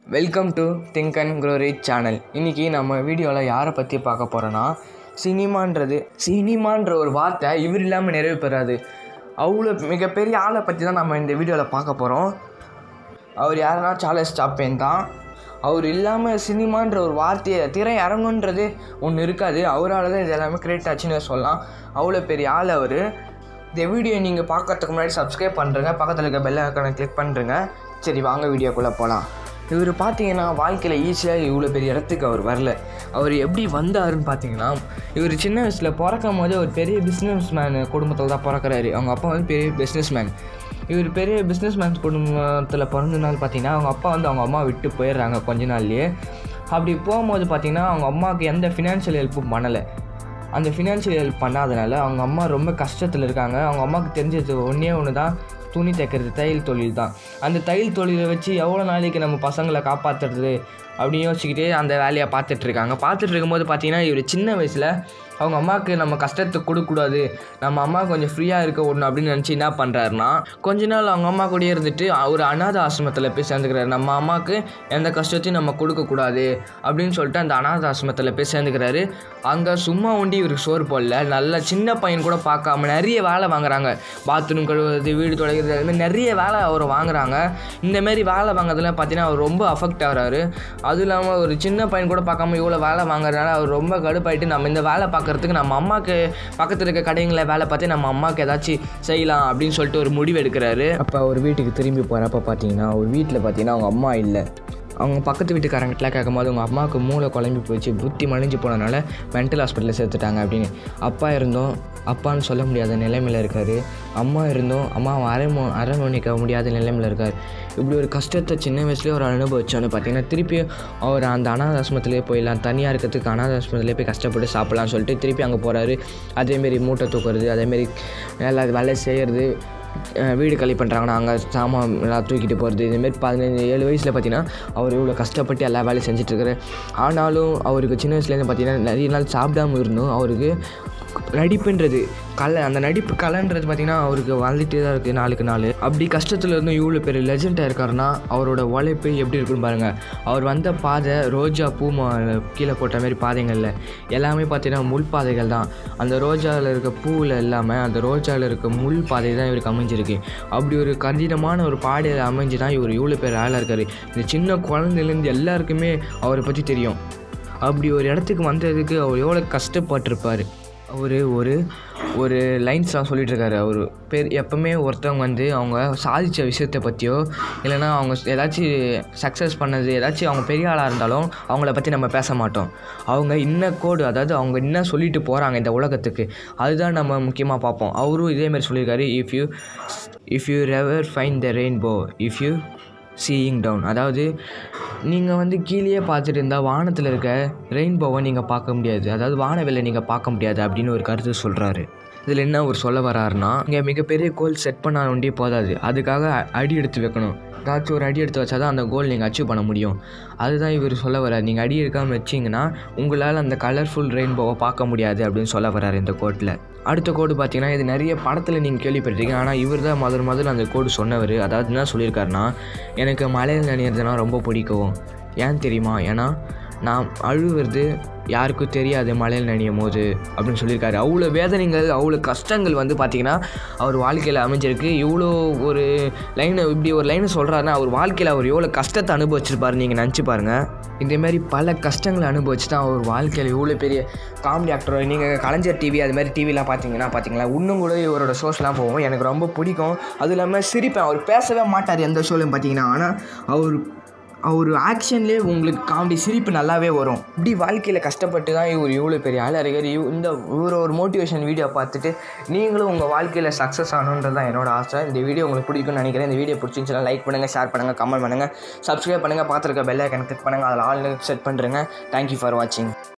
welcome to think and grow rich channel இன்றைக்கி நம்ம வீடியோவில் யாரை பற்றி பார்க்க போகிறோன்னா சினிமான்றது சினிமான்ற ஒரு வார்த்தை இவர் இல்லாமல் நிறைவு பெறாது அவ்வளோ மிகப்பெரிய ஆளை பற்றி தான் நம்ம இந்த வீடியோவில் பார்க்க போகிறோம் அவர் யாருன்னா சார்லஸ் சாப்பேன் தான் அவர் இல்லாமல் சினிமான்ற ஒரு வார்த்தையை திரை அரங்குன்றது ஒன்று இருக்காது அவரால் தான் இது எல்லாமே கிரியேட் ஆச்சுன்னு சொல்லலாம் அவ்வளோ பெரிய ஆள் அவர் இந்த வீடியோ நீங்கள் பார்க்கறதுக்கு முன்னாடி சப்ஸ்கிரைப் பண்ணுறங்க பக்கத்தில் இருக்க பெல் ஐக்கானை கிளிக் பண்ணுறங்க சரி வாங்க வீடியோக்குள்ளே போகலாம் இவர் பார்த்தீங்கன்னா வாழ்க்கையில் ஈஸியாக இவ்வளோ பெரிய இடத்துக்கு அவர் வரல அவர் எப்படி வந்தாருன்னு பார்த்தீங்கன்னா இவர் சின்ன வயசில் பிறக்கும் போது ஒரு பெரிய பிஸ்னஸ் மேன் குடும்பத்தில் தான் பிறக்கிறாரு அவங்க அப்பா வந்து பெரிய பிஸ்னஸ் மேன் இவர் பெரிய பிஸ்னஸ் மேன் குடும்பத்தில் பிறந்தனால பார்த்தீங்கன்னா அவங்க அப்பா வந்து அவங்க அம்மா விட்டு போயிடுறாங்க கொஞ்ச நாள்லயே அப்படி போகும்போது பார்த்தீங்கன்னா அவங்க அம்மாவுக்கு எந்த ஃபினான்ஷியல் ஹெல்ப்பும் பண்ணலை அந்த ஃபினான்ஷியல் ஹெல்ப் பண்ணாதனால அவங்க அம்மா ரொம்ப கஷ்டத்தில் இருக்காங்க அவங்க அம்மாவுக்கு தெரிஞ்சது ஒன்றே ஒன்று தான் துணி தைக்கிறது தையல் தொழில் தான் அந்த தையல் தொழிலை வச்சு எவ்வளோ நாளைக்கு நம்ம பசங்களை காப்பாற்றுறது அப்படின்னு யோசிச்சுக்கிட்டே அந்த வேலையை பார்த்துட்டு இருக்காங்க பார்த்துட்டு இருக்கும்போது பார்த்தீங்கன்னா இவர் சின்ன வயசில் அவங்க அம்மாவுக்கு நம்ம கஷ்டத்தை கொடுக்கக்கூடாது நம்ம அம்மா கொஞ்சம் ஃப்ரீயாக இருக்க ஒன்று அப்படின்னு நினச்சி என்ன பண்ணுறாருனா கொஞ்ச நாள் அவங்க அம்மா கூடயே இருந்துட்டு ஒரு அனாதை ஆசிரமத்தில் போய் சேர்ந்துக்கிறாரு நம்ம அம்மாவுக்கு எந்த கஷ்டத்தையும் நம்ம கொடுக்கக்கூடாது அப்படின்னு சொல்லிட்டு அந்த அனாதை ஆசிரமத்தில் போய் சேர்ந்துக்கிறாரு அங்கே சும்மா ஒண்டி இவருக்கு சோறு போடல நல்ல சின்ன பையன் கூட பார்க்காம நிறைய வேலை வாங்குறாங்க பாத்ரூம் கழுவுறது வீடு துடைக்கிறது அது மாதிரி நிறைய வேலை அவர் வாங்குறாங்க இந்தமாரி வேலை வாங்குறதுல பார்த்தீங்கன்னா அவர் ரொம்ப அஃபெக்ட் ஆகிறாரு அதுவும் இல்லாமல் ஒரு சின்ன பையன் கூட பார்க்காம இவ்வளோ வேலை வாங்குறதுனால அவர் ரொம்ப கடுப்பாயிட்டு நம்ம இந்த வேலை பார்க்குறதுக்கு நம்ம அம்மாவுக்கு பக்கத்தில் இருக்க கடைங்களில் வேலை பார்த்து நம்ம அம்மாவுக்கு ஏதாச்சும் செய்யலாம் அப்படின்னு சொல்லிட்டு ஒரு முடிவு எடுக்கிறாரு அப்போ அவர் வீட்டுக்கு திரும்பி போகிறப்ப பார்த்தீங்கன்னா அவர் வீட்டில் பார்த்தீங்கன்னா அவங்க அம்மா இல்லை அவங்க பக்கத்து வீட்டுக்காரங்கிட்டலாம் கேட்கும்போது உங்கள் அம்மாவுக்கு மூளை குழம்பி போச்சு புத்தி மலிஞ்சு போனனால மென்டல் ஹாஸ்பிட்டலில் சேர்த்துட்டாங்க அப்படின்னு அப்பா இருந்தோம் அப்பான்னு சொல்ல முடியாத நிலைமையில் இருக்கார் அம்மா இருந்தோம் அம்மா அரமோ அரவணைக்க முடியாத நிலைமையில் இருக்கார் இப்படி ஒரு கஷ்டத்தை சின்ன வயசுலேயே ஒரு அனுபவிச்சோன்னு பார்த்தீங்கன்னா திருப்பி அவர் அந்த அனாதாசிரமத்திலே போயிடலாம் தனியாக இருக்கிறதுக்கு அனாதாசிரமத்திலே போய் கஷ்டப்பட்டு சாப்பிட்லான்னு சொல்லிட்டு திருப்பி அங்கே போகிறாரு அதேமாரி மூட்டை தூக்குறது அதேமாரி எல்லா வேலை செய்கிறது அஹ் வீடு களி பண்ணுறாங்கன்னா அங்கே சாமான் எல்லாம் தூக்கிட்டு போகிறது இதுமாரி பதினஞ்சு ஏழு வயசில் பார்த்தீங்கன்னா அவர் இவ்வளோ கஷ்டப்பட்டு எல்லா வேலையும் செஞ்சிட்ருக்காரு ஆனாலும் அவருக்கு சின்ன வயசுலேருந்து பார்த்தீங்கன்னா நிறைய நாள் சாப்பிடாம இருந்தும் அவருக்கு நடிப்புன்றது கலை அந்த நடிப்பு கலைன்றது பார்த்திங்கன்னா அவருக்கு வளர்ந்துட்டே தான் இருக்குது நாளுக்கு நாள் அப்படி கஷ்டத்தில் இருந்தும் இவ்வளோ பெரிய லெஜெண்டாக இருக்காருன்னா அவரோட உழைப்பு எப்படி இருக்குன்னு பாருங்கள் அவர் வந்த பாதை ரோஜா பூ மா கீழே போட்ட மாதிரி பாதைகளில் எல்லாமே பார்த்தீங்கன்னா முள் பாதைகள் தான் அந்த ரோஜாவில் இருக்க பூவில் இல்லாமல் அந்த ரோஜாவில் இருக்க முள் பாதை தான் இவருக்கு அமைஞ்சிருக்கு அப்படி ஒரு கடினமான ஒரு பாதையில் அமைஞ்சு தான் இவர் இவ்வளோ பேர் ஆளாக இருக்கார் இந்த சின்ன குழந்தைலேருந்து எல்லாருக்குமே அவரை பற்றி தெரியும் அப்படி ஒரு இடத்துக்கு வந்ததுக்கு அவர் எவ்வளோ கஷ்டப்பட்டிருப்பார் அவர் ஒரு ஒரு லைன்ஸ்லாம் சொல்லிட்டு இருக்காரு அவர் பேர் எப்பவுமே ஒருத்தவங்க வந்து அவங்க சாதித்த விஷயத்தை பற்றியோ இல்லைன்னா அவங்க ஏதாச்சும் சக்ஸஸ் பண்ணது ஏதாச்சும் அவங்க பெரிய ஆளாக இருந்தாலும் அவங்கள பற்றி நம்ம பேச மாட்டோம் அவங்க இன்ன கோடு அதாவது அவங்க என்ன சொல்லிட்டு போகிறாங்க இந்த உலகத்துக்கு அதுதான் நம்ம முக்கியமாக பார்ப்போம் அவரும் இதேமாரி சொல்லியிருக்காரு if you if you never find the rainbow if you seeing down அதாவது நீங்கள் வந்து கீழேயே பார்த்துட்டு இருந்தால் வானத்தில் இருக்க ரெயின்போவை நீங்கள் பார்க்க முடியாது அதாவது வானவில்லை நீங்கள் பார்க்க முடியாது அப்படின்னு ஒரு கருத்து சொல்கிறாரு இதில் என்ன ஒரு சொல்ல வராருன்னா இங்கே மிகப்பெரிய கோல் செட் பண்ண வேண்டிய போதாது அதுக்காக அ- அடி எடுத்து வைக்கணும் ஏதாச்சும் ஒரு அடி எடுத்து வச்சா தான் அந்த கோல் நீங்கள் அச்சீவ் பண்ண முடியும் அதுதான் இவர் சொல்ல வரார் நீங்கள் அடி எடுக்காமல் வச்சிங்கன்னா உங்களால் அந்த கலர்ஃபுல் ரெயின்போவை பார்க்க முடியாது அப்படின்னு சொல்ல வராரு இந்த கோட்டில் அடுத்த கோடு பார்த்தீங்கன்னா இது நிறைய படத்தில் நீங்கள் கேள்விப்பட்டிருக்கீங்க ஆனால் இவர் தான் முதல் முதல்ல அந்த கோடு சொன்னவர் அதாவது என்ன சொல்லியிருக்காருன்னா எனக்கு மலையில் நனையிறதுனா ரொம்ப பிடிக்கும் ஏன் தெரியுமா ஏன்னா நான் அழுவுறது யாருக்கும் தெரியாது மலையில் நனையும் போது அப்படின்னு சொல்லியிருக்காரு அவ்வளோ வேதனைகள் அவ்வளோ கஷ்டங்கள் வந்து பார்த்திங்கன்னா அவர் வாழ்க்கையில் அமைஞ்சிருக்கு இவ்வளோ ஒரு லைனை இப்படி ஒரு லைனை சொல்கிறாருன்னா அவர் வாழ்க்கையில் அவர் எவ்வளோ கஷ்டத்தை அனுபவிச்சிருப்பாரு நீங்கள் நினச்சி பாருங்கள் இதேமாரி பல கஷ்டங்களை அனுபவிச்சு தான் அவர் வாழ்க்கையில் இவ்வளோ பெரிய காமெடி ஆக்டர் நீங்கள் கலைஞர் டிவி அது மாதிரி டிவிலாம் பார்த்தீங்கன்னா பார்த்தீங்களா இன்னும் கூட இவரோட ஷோஸ்லாம் போகும் எனக்கு ரொம்ப பிடிக்கும் அதுவும் இல்லாமல் சிரிப்பேன் அவர் பேசவே மாட்டார் எந்த ஷோலையும் பார்த்தீங்கன்னா ஆனால் அவர் அவர் ஆக்ஷன்லேயே உங்களுக்கு காமெடி சிரிப்பு நல்லாவே வரும் இப்படி வாழ்க்கையில் கஷ்டப்பட்டு தான் இவர் இவ்வளோ பெரிய ஆளாக இருக்கார் இவ் இந்த இவர் ஒரு மோட்டிவேஷன் வீடியோ பார்த்துட்டு நீங்களும் உங்கள் வாழ்க்கையில் சக்ஸஸ் ஆகணுன்றது தான் என்னோட ஆசை இந்த வீடியோ உங்களுக்கு பிடிக்கும்னு நினைக்கிறேன் இந்த வீடியோ பிடிச்சிருந்துச்சுன்னா லைக் பண்ணுங்கள் ஷேர் பண்ணுங்கள் கமெண்ட் பண்ணுங்கள் சப்ஸ்கிரைப் பண்ணுங்கள் பார்த்துருக்க பெல் ஐக்கன் கிளிக் பண்ணுங்கள் அதில் ஆல் செட் பண்ணுறேங்க தேங்க்யூ ஃபார் வாட்சிங்